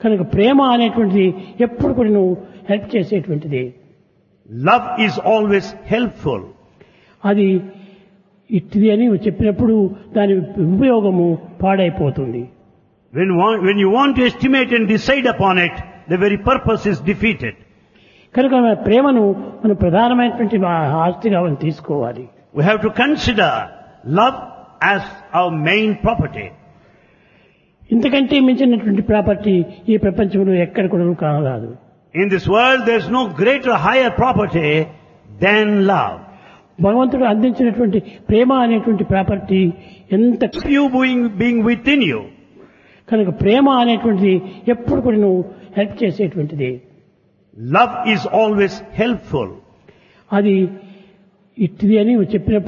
కనుక ప్రేమ అనేటువంటిది ఎప్పుడు కూడా నువ్వు హెల్ప్ చేసేటువంటిది Love is always helpful. అది ఇట్టిది అని చెప్పినప్పుడు దాని ఉపయోగము పాడైపోతుంది When, wa- when you want to estimate and decide upon it, the very purpose is defeated. కనుక మన ప్రేమను మనం ప్రధానమైనటువంటి ఆ- ఆస్తిగా మనం తీసుకోవాలి We have to consider love as our main property. ఇంతకంటే మించినటువంటి ప్రాపర్టీ ఈ ప్రపంచంలో ఎక్కడ కూడా కారాదు In this world, there's no greater, higher property than love. భగవంతుడు అందించినటువంటి ప్రేమ అనేటువంటి ప్రాపర్టీ ఎంత You being, being within you. కనుక ప్రేమ అనేటువంటిది ఎప్పుడు కూడా నువ్వు హెల్ప్ చేసేటువంటిది Love is always helpful. అది ఇట్టిది అని చెప్పినప్పుడు